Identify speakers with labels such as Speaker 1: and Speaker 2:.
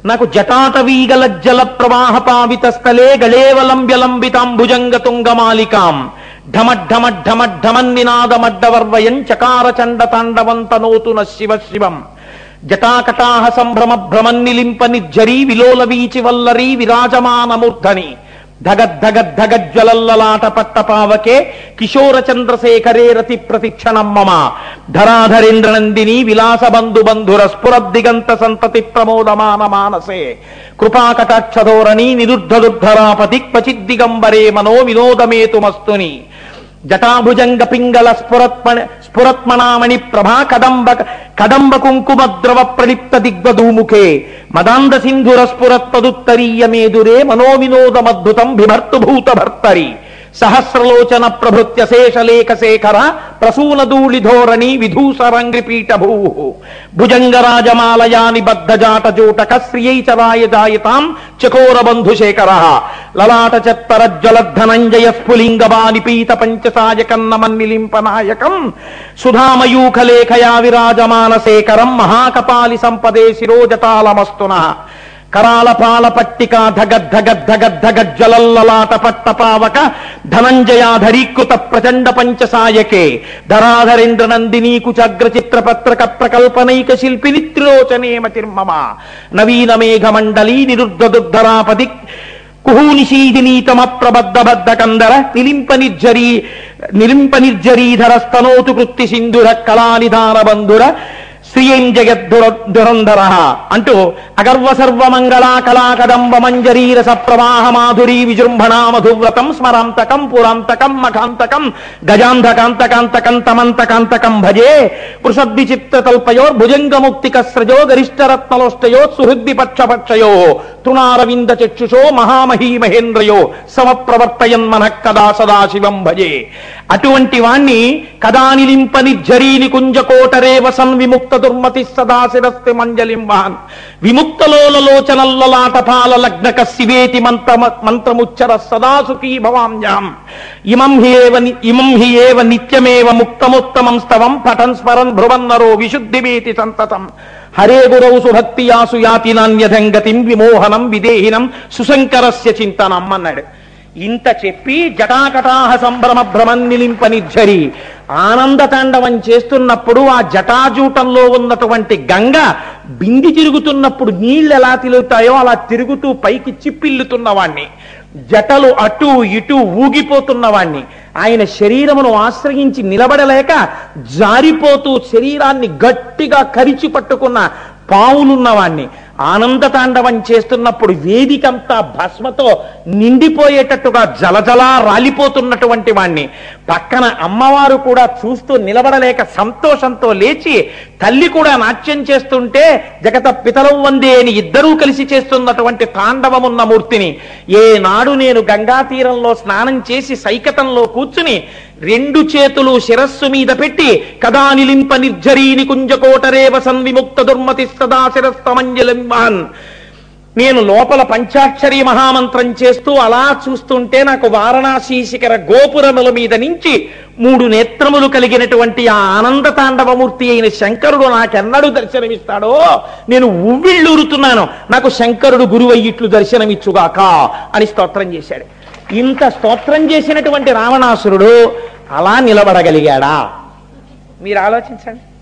Speaker 1: నాకు జటాటవీగల జల ప్రవాహ పావిత స్థలే గళేవలంబ్యలంబితాంభుజంగ తుంగమాలికాం ఢమఢమఢమఢమన్నినాదమడ్డవర్వయం చకార చండ తాండవంతనోతున శివ శివం జటాకటాహ సంభ్రమ భ్రమన్నిలింప నిర్జరీ విలోల వీచి వల్లరీ విరాజమానమూర్ధని ధగద్ధగద్ధగజ్వలల్లలాట పట్టపావకే కిశోర చంద్రశేఖరే రతి ప్రతిక్షణం మమ ధరాధరేంద్ర నందిని విలాస బంధు బంధుర స్ఫురద్దిగంత సంతతి ప్రమోదమాన మానసే కృపాకటాక్షధోరణి నిరుద్ధదుద్ధరాపతి క్వచిద్దిగంబరే మనో వినోదమేతుమస్తుని జటాభుజంగ పింగళ స్ఫురత్మణ స్ఫురత్మణామణి ప్రభా కదంబ కదంబ కుంకుమ ద్రవ ప్రలిప్త దిగ్వధూముఖే మదాంద సింధుర స్ఫురత్పదుత్తరీయ మేదురే మనోవినోదమద్భుతం బిభర్తుభూత భర్తరి సహస్రలోచన ప్రభృత్య శేషలేఖ శేఖర ప్రసూన ధూళి ధోరణి విధూసరంగ్రిపీఠ భూ భుజంగరాజమాలయాని బద్ధజాట జూటక శ్రియై చరాయ జాయతాం చకోర బంధుశేఖర లలాట చత్తరజ్వలద్ధనంజయ స్ఫులింగబాని పీత పంచసాయ కన్నమన్నిలింపనాయకం సుధామయూఖలేఖయా విరాజమాన శేఖరం మహాకపాలి సంపదే శిరోజటాలమస్తున కరాల పాల పట్టిక ధగద్ధగద్ధగద్ధగజ్జలల్లలాట పట్టపావక ధనంజయాధరీకృత ప్రచండ పంచసాయకే ధరాధరేంద్ర నందినీ కుచగ్ర చిత్ర పత్రక ప్రకల్పనైక శిల్పిని త్రిలోచనేమ తిర్మమ నవీన మేఘ మండలీ నిరుద్ధదుద్ధరాపది కుహూనిషీదినీతమ ప్రబద్ధ బద్ధ కందర నిలింప నిర్జరీ నిలింప నిర్జరీధర స్తనోతు కృత్తి సింధుర కళానిధాన బంధుర శ్రీయం జగద్దుర దురంధర అంటూ అగర్వ సర్వమంగళా కళా కదంబ మంజరీరస ప్రవాహ మాధురీ విజృంభణా మధువ్రతం స్మరాంతకం పురాంతకం మఖాంతకం గజాంధకాంతకాంతకం తమంతకాంతకం భజే పృషద్విచిత్త తల్పయోర్ భుజంగముక్తిక స్రజో గరిష్టరత్నలోష్టయో సుహృద్ది పక్షపక్షయో తృణారవింద చక్షుషో మహామహీ మహేంద్రయో సమప్రవర్తయన్ మనః కదా సదాశివం భజే అటువంటి వాణ్ణి కదా నిలింప నిర్జరీని కుంజకోటరేవ సన్ విముక్త దుర్మతి సదాశిరస్తి మంజలిం వాన్ విముక్తలోలలోచనల్లలాటపాల లగ్నక శివేతి మంత్ర మంత్రముచ్చర సదాసుఖీ భవామ్యాం ఇమం హి ఏవ ని- ఇమం హి ఏవ నిత్యమేవ ముక్తముత్తమం స్తవం పఠన్ స్మరన్ భ్రువన్నరో విశుద్ధిమేతి సంతతం హరే గురౌ సుభక్తియాసు యాతి నాణ్యధంగతిం విమోహనం విదేహినం సుశంకరస్య చింతనం అన్నాడు ఇంత చెప్పి జటాకటాహ సంభ్రమ భ్రమన్నిలింప నిర్జరి ఆనంద తాండవం చేస్తున్నప్పుడు ఆ జటాజూటంలో ఉన్నటువంటి గంగ బింది తిరుగుతున్నప్పుడు నీళ్ళు ఎలా తిరుగుతాయో అలా తిరుగుతూ పైకి చిప్పిల్లుతున్నవాణ్ణి జటలు అటు ఇటు ఊగిపోతున్నవాణ్ణి ఆయన శరీరమును ఆశ్రయించి నిలబడలేక జారిపోతూ శరీరాన్ని గట్టిగా కరిచి పట్టుకున్న పావులున్నవాణ్ణి ఆనంద తాండవం చేస్తున్నప్పుడు వేదికంతా భస్మతో నిండిపోయేటట్టుగా జలజలా రాలిపోతున్నటువంటి వాణ్ణి పక్కన అమ్మవారు కూడా చూస్తూ నిలబడలేక సంతోషంతో లేచి తల్లి కూడా నాట్యం చేస్తుంటే జగత పితలం వందే అని ఇద్దరూ కలిసి చేస్తున్నటువంటి తాండవమున్న మూర్తిని ఏనాడు నేను గంగా తీరంలో స్నానం చేసి సైకతంలో కూర్చుని రెండు చేతులు శిరస్సు మీద పెట్టి కదా నిలింప నిర్జరీని కుంజకోటరేవ సన్విముక్త దుర్మతి సదా శిరస్తమంజలింబాన్ నేను లోపల పంచాక్షరి మహామంత్రం చేస్తూ అలా చూస్తుంటే నాకు వారణాసి శిఖర గోపురముల మీద నుంచి మూడు నేత్రములు కలిగినటువంటి ఆ ఆనంద తాండవమూర్తి అయిన శంకరుడు నాకెన్నడూ దర్శనమిస్తాడో నేను ఉవ్విళ్ళూరుతున్నాను నాకు శంకరుడు గురువయ్యిట్లు దర్శనమిచ్చుగాక అని స్తోత్రం చేశాడు ఇంత స్తోత్రం చేసినటువంటి రావణాసురుడు అలా నిలబడగలిగాడా మీరు ఆలోచించండి